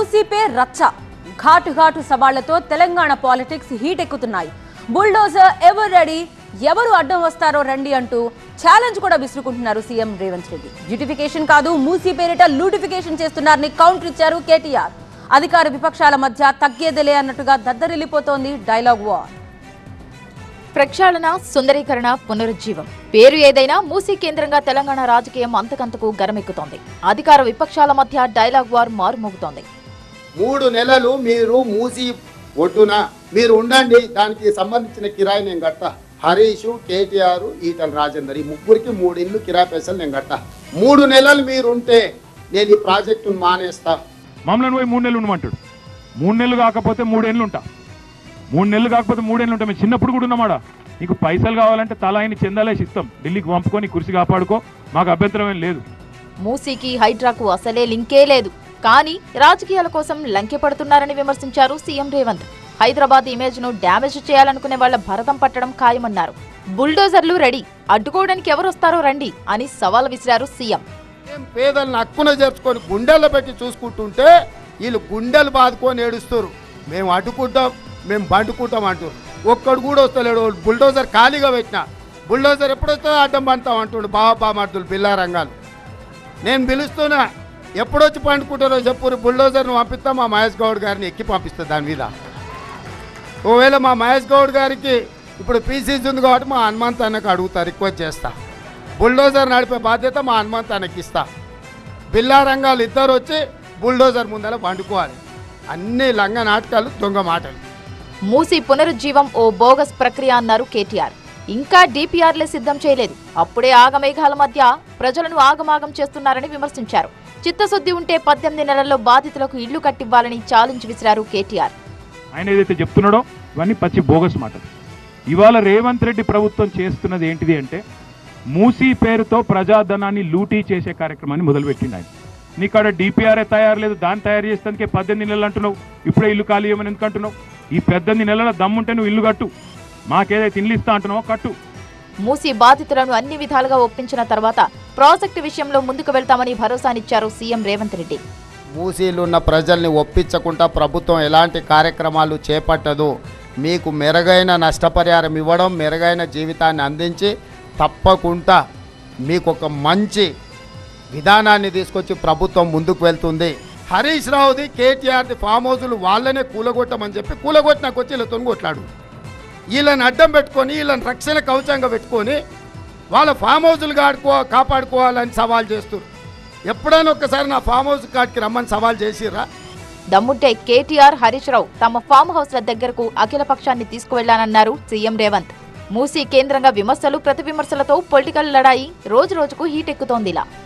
మూసీపే రచ్చ ఘాటు ఘాటు సవాళ్లతో తెలంగాణ పాలిటిక్స్ హీట్ ఎక్కుతున్నాయి బుల్డోజర్ ఎవరు రెడీ ఎవరు అడ్డం వస్తారో రండి అంటూ ఛాలెంజ్ కూడా విసురుకుంటున్నారు సీఎం రేవంత్ రెడ్డి బ్యూటిఫికేషన్ కాదు మూసీ పేరిట లూటిఫికేషన్ చేస్తున్నారని కౌంటర్ ఇచ్చారు కేటీఆర్ అధికార విపక్షాల మధ్య తగ్గేదిలే అన్నట్టుగా దద్దరిల్లిపోతోంది డైలాగ్ వార్ ప్రక్షాళన సుందరీకరణ పునరుజ్జీవం పేరు ఏదైనా మూసీ కేంద్రంగా తెలంగాణ రాజకీయం అంతకంతకు గరమెక్కుతోంది అధికార విపక్షాల మధ్య డైలాగ్ వార్ మారుమోగుతోంది మూడు నెలలు మీరు మూసి ఒడ్డున మీరు ఉండండి దానికి సంబంధించిన కిరాయి నేను కడతా హరీష్ కేటీఆర్ ఈటల రాజేందర్ ఈ ముగ్గురికి మూడు ఇల్లు కిరాయి పైసలు నేను కడతా మూడు నెలలు మీరు ఉంటే నేను ఈ ప్రాజెక్టును మానేస్తా మమ్మల్ని పోయి మూడు నెలలు ఉండమంటాడు మూడు నెలలు కాకపోతే మూడేళ్ళు ఉంటా మూడు నెలలు కాకపోతే మూడేళ్ళు ఉంటాం మేము చిన్నప్పుడు కూడా ఉన్నామాడా నీకు పైసలు కావాలంటే తల ఆయన చెందాలేసి ఇస్తాం ఢిల్లీకి పంపుకొని కుర్చీ కాపాడుకో మాకు అభ్యంతరం ఏం లేదు మూసీకి హైడ్రాకు అసలే లింకే లేదు కానీ రాజకీయాల కోసం లంకె పడుతున్నారని విమర్శించారు సీఎం రేవంత్ హైదరాబాద్ ఇమేజ్ ను డ్యామేజ్ చేయాలనుకునే వాళ్ల భరతం పట్టడం ఖాయమన్నారు బుల్డోజర్లు రెడీ అడ్డుకోవడానికి ఎవరొస్తారో రండి అని సవాల్ విసిరారు సీఎం ఏం పేదలను హక్కున చేర్చుకొని గుండెల్లో పెట్టి చూసుకుంటుంటే వీళ్ళు గుండెలు బాదుకొని ఏడుస్తారు మేము అడ్డుకుంటాం మేము బండుకుంటాం అంటారు ఒక్కడు కూడా వస్తలేడు బుల్డోజర్ ఖాళీగా పెట్టిన బుల్డోజర్ ఎప్పుడొస్తుందో అడ్డం పండుతాం అంటుండు బాబా బామర్దులు బిల్లా రంగాలు నేను పిలుస్తున్నా ఎప్పుడొచ్చి పండుకుంటారో చెప్పు బుల్డోజర్ను పంపిస్తా మా మహేష్ గౌడ్ గారిని ఎక్కి పంపిస్తా దాని మీద ఒకవేళ మా మహేష్ గౌడ్ గారికి ఇప్పుడు పీసీసీ ఉంది కాబట్టి మా హనుమంత్ అన్నకు అడుగుతా రిక్వెస్ట్ చేస్తా బుల్డోజర్ నడిపే బాధ్యత మా హనుమంత్ అన్నకి ఇస్తా బిల్లా రంగాలు ఇద్దరు వచ్చి బుల్డోజర్ ముందర పండుకోవాలి అన్ని లంగ నాటకాలు దొంగ మాటలు మూసీ పునరుజ్జీవం ఓ బోగస్ ప్రక్రియ అన్నారు కేటీఆర్ ఇంకా డిపిఆర్లే సిద్ధం చేయలేదు అప్పుడే ఆగమేఘాల మధ్య ప్రజలను ఆగమాగం చేస్తున్నారని విమర్శించారు చిత్తశుద్ధి ఉంటే పద్దెనిమిది నెలల్లో బాధితులకు ఇళ్లు కట్టివ్వాలని ఛాలెంజ్ విసిరారు కేటీఆర్ ఆయన ఏదైతే చెప్తున్నాడో ఇవన్నీ పచ్చి బోగస్ మాటలు ఇవాళ రేవంత్ రెడ్డి ప్రభుత్వం చేస్తున్నది ఏంటిది అంటే మూసీ పేరుతో ప్రజాధనాన్ని లూటీ చేసే కార్యక్రమాన్ని మొదలుపెట్టిండు ఆయన నీకాడ డిపిఆర్ఏ తయారు లేదు దాన్ని తయారు చేస్తానికే పద్దెనిమిది నెలలు అంటున్నావు ఇప్పుడే ఇల్లు ఖాళీ చేయమని ఎందుకు అంటున్నావు ఈ పద్దెనిమిది నెలల దమ్ముంటే నువ్వు ఇల్లు కట్టు మాకేదైతే ఇల్లు ఇస్తా అంటున్నావో కట్టు మూసీ బాధితులను అన్ని విధాలుగా ఒప్పించిన తర్వాత ప్రాజెక్టు విషయంలో ముందుకు వెళ్తామని భరోసానిచ్చారు సీఎం రేవంత్ రెడ్డి మూసీలు ఉన్న ప్రజల్ని ఒప్పించకుండా ప్రభుత్వం ఎలాంటి కార్యక్రమాలు చేపట్టదు మీకు మెరుగైన నష్టపరిహారం ఇవ్వడం మెరుగైన జీవితాన్ని అందించి తప్పకుండా మీకు ఒక మంచి విధానాన్ని తీసుకొచ్చి ప్రభుత్వం ముందుకు వెళ్తుంది హరీష్ రావుది కేటీఆర్ది ఫామ్ హౌజులు వాళ్ళనే కూలగొట్టమని చెప్పి కూలగొట్టినాకు వచ్చి వీళ్ళతో కొట్లాడు వీళ్ళని అడ్డం పెట్టుకొని వీళ్ళని రక్షణ కవచంగా పెట్టుకొని వాళ్ళ ఫామ్ హౌజులు కాడుకో కాపాడుకోవాలని సవాల్ చేస్తారు ఎప్పుడైనా ఒక్కసారి నా ఫామ్ హౌస్ కాడికి రమ్మని సవాల్ చేసిర్రా దమ్ముంటే కేటీఆర్ హరీష్ రావు తమ ఫామ్ హౌస్ల దగ్గరకు అఖిల పక్షాన్ని తీసుకువెళ్లానన్నారు సీఎం రేవంత్ మూసీ కేంద్రంగా విమర్శలు ప్రతి విమర్శలతో పొలిటికల్ లడాయి రోజు రోజుకు హీట్ ఎక్కుతోందిలా